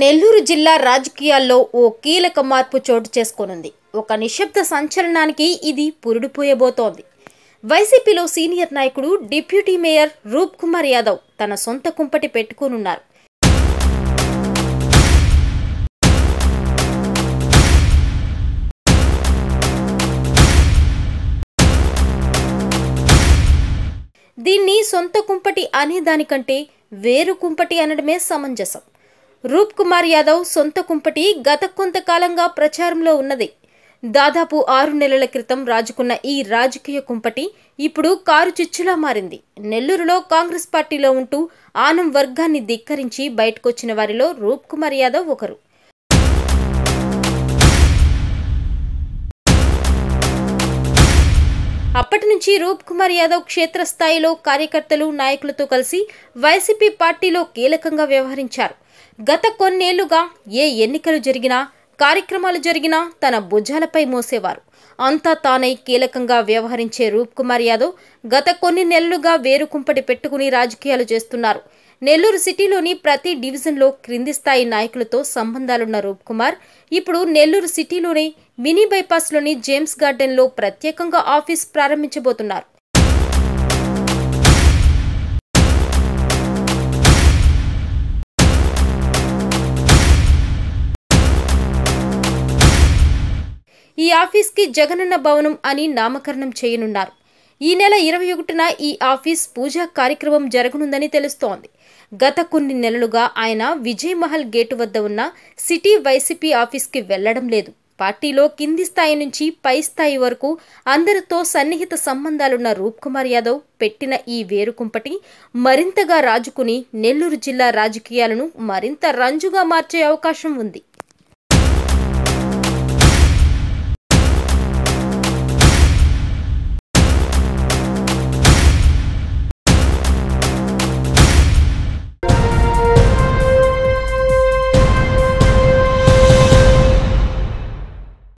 నెల్లూరు జిల్లా రాజకీయాల్లో ఓ కీలక మార్పు చోటు చేసుకోనుంది ఒక నిశ్శబ్ద సంచలనానికి ఇది పురుడుపోయబోతోంది వైసీపీలో సీనియర్ నాయకుడు డిప్యూటీ మేయర్ రూప్ కుమార్ యాదవ్ తన సొంత కుంపటి పెట్టుకోనున్నారు దీన్ని సొంత కుంపటి అనేదానికంటే వేరు కుంపటి అనడమే సమంజసం రూప్ కుమార్ యాదవ్ సొంత కుంపటి గత కొంతకాలంగా ప్రచారంలో ఉన్నది దాదాపు ఆరు నెలల క్రితం రాజుకున్న ఈ రాజకీయ కుంపటి ఇప్పుడు కారు చిచ్చులా మారింది నెల్లూరులో కాంగ్రెస్ పార్టీలో ఉంటూ ఆనం వర్గాన్ని ధిక్కరించి బయటకొచ్చిన వారిలో రూప్ కుమార్ యాదవ్ ఒకరు అప్పటి నుంచి రూప్ కుమార్ యాదవ్ క్షేత్రస్థాయిలో కార్యకర్తలు నాయకులతో కలిసి వైసీపీ పార్టీలో కీలకంగా వ్యవహరించారు గత కొన్నేళ్లుగా ఏ ఎన్నికలు జరిగినా కార్యక్రమాలు జరిగినా తన భుజాలపై మోసేవారు అంతా తానై కీలకంగా వ్యవహరించే రూప్ కుమార్ యాదవ్ గత కొన్ని నెలలుగా వేరుకుంపటి పెట్టుకుని రాజకీయాలు చేస్తున్నారు నెల్లూరు సిటీలోని ప్రతి డివిజన్లో క్రింది స్థాయి నాయకులతో సంబంధాలున్న రూప్ కుమార్ ఇప్పుడు నెల్లూరు సిటీలోని మినీ బైపాస్లోని జేమ్స్ గార్డెన్లో ప్రత్యేకంగా ఆఫీస్ ప్రారంభించబోతున్నారు ఈ ఆఫీస్కి జగనన్న భవనం అని నామకరణం చేయనున్నారు ఈ నెల ఇరవై ఒకటిన ఈ ఆఫీస్ పూజా కార్యక్రమం జరగనుందని తెలుస్తోంది గత కొన్ని నెలలుగా ఆయన విజయ్ మహల్ గేటు వద్ద ఉన్న సిటీ వైసీపీ ఆఫీస్కి వెళ్లడం లేదు పార్టీలో కింది స్థాయి నుంచి పై స్థాయి వరకు అందరితో సన్నిహిత సంబంధాలున్న రూప్ కుమార్ యాదవ్ పెట్టిన ఈ వేరుకుంపటి మరింతగా రాజుకుని నెల్లూరు జిల్లా రాజకీయాలను మరింత రంజుగా మార్చే అవకాశం ఉంది